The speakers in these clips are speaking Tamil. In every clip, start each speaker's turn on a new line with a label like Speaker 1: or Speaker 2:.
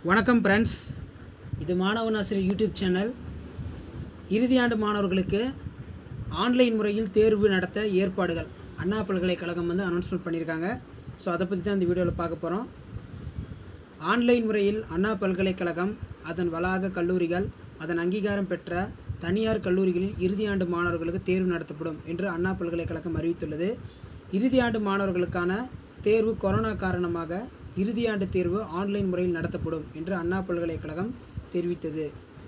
Speaker 1: வணக்கம் ஃப்ரெண்ட்ஸ் இது மாணவன் ஆசிரியர் யூடியூப் சேனல் இறுதியாண்டு மாணவர்களுக்கு ஆன்லைன் முறையில் தேர்வு நடத்த ஏற்பாடுகள் அண்ணா பல்கலைக்கழகம் வந்து அனௌன்ஸ்மெண்ட் பண்ணியிருக்காங்க ஸோ அதை பற்றி தான் இந்த வீடியோவில் பார்க்க போகிறோம் ஆன்லைன் முறையில் அண்ணா பல்கலைக்கழகம் அதன் வளாக கல்லூரிகள் அதன் அங்கீகாரம் பெற்ற தனியார் கல்லூரிகளில் இறுதியாண்டு மாணவர்களுக்கு தேர்வு நடத்தப்படும் என்று அண்ணா பல்கலைக்கழகம் அறிவித்துள்ளது இறுதியாண்டு மாணவர்களுக்கான தேர்வு கொரோனா காரணமாக இறுதியாண்டு தேர்வு ஆன்லைன் முறையில் நடத்தப்படும் என்று அண்ணா பல்கலைக்கழகம் தெரிவித்தது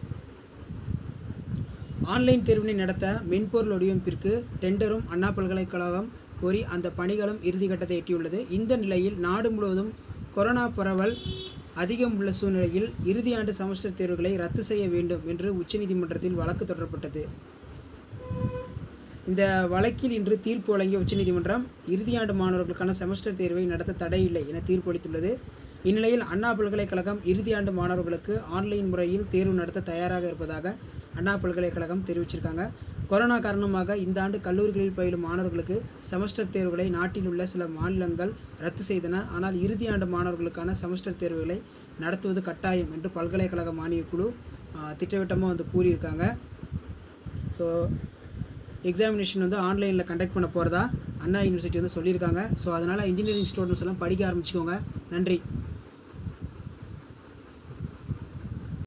Speaker 1: ஆன்லைன் தேர்வினை நடத்த மென்பொருள் வடிவமைப்பிற்கு டெண்டரும் அண்ணா பல்கலைக்கழகம் கோரி அந்த பணிகளும் இறுதிக்கட்டத்தை எட்டியுள்ளது இந்த நிலையில் நாடு முழுவதும் கொரோனா பரவல் அதிகம் உள்ள சூழ்நிலையில் இறுதியாண்டு செமஸ்டர் தேர்வுகளை ரத்து செய்ய வேண்டும் என்று உச்சநீதிமன்றத்தில் வழக்கு தொடரப்பட்டது இந்த வழக்கில் இன்று தீர்ப்பு வழங்கிய உச்சநீதிமன்றம் இறுதியாண்டு மாணவர்களுக்கான செமஸ்டர் தேர்வை நடத்த தடையில்லை என தீர்ப்பு அளித்துள்ளது இந்நிலையில் அண்ணா பல்கலைக்கழகம் இறுதியாண்டு மாணவர்களுக்கு ஆன்லைன் முறையில் தேர்வு நடத்த தயாராக இருப்பதாக அண்ணா பல்கலைக்கழகம் தெரிவிச்சிருக்காங்க கொரோனா காரணமாக இந்த ஆண்டு கல்லூரிகளில் பயிலும் மாணவர்களுக்கு செமஸ்டர் தேர்வுகளை நாட்டில் உள்ள சில மாநிலங்கள் ரத்து செய்தன ஆனால் இறுதியாண்டு மாணவர்களுக்கான செமஸ்டர் தேர்வுகளை நடத்துவது கட்டாயம் என்று பல்கலைக்கழக மானியக் குழு திட்டவட்டமாக வந்து கூறியிருக்காங்க ஸோ எக்ஸாமினேஷன் வந்து ஆன்லைனில் கண்டக்ட் பண்ண போகிறதா அண்ணா யூனிவர்சிட்டி வந்து சொல்லியிருக்காங்க ஸோ அதனால் இன்ஜினியரிங் ஸ்டூடெண்ட்ஸ் எல்லாம் படிக்க ஆரம்பிச்சுக்கோங்க நன்றி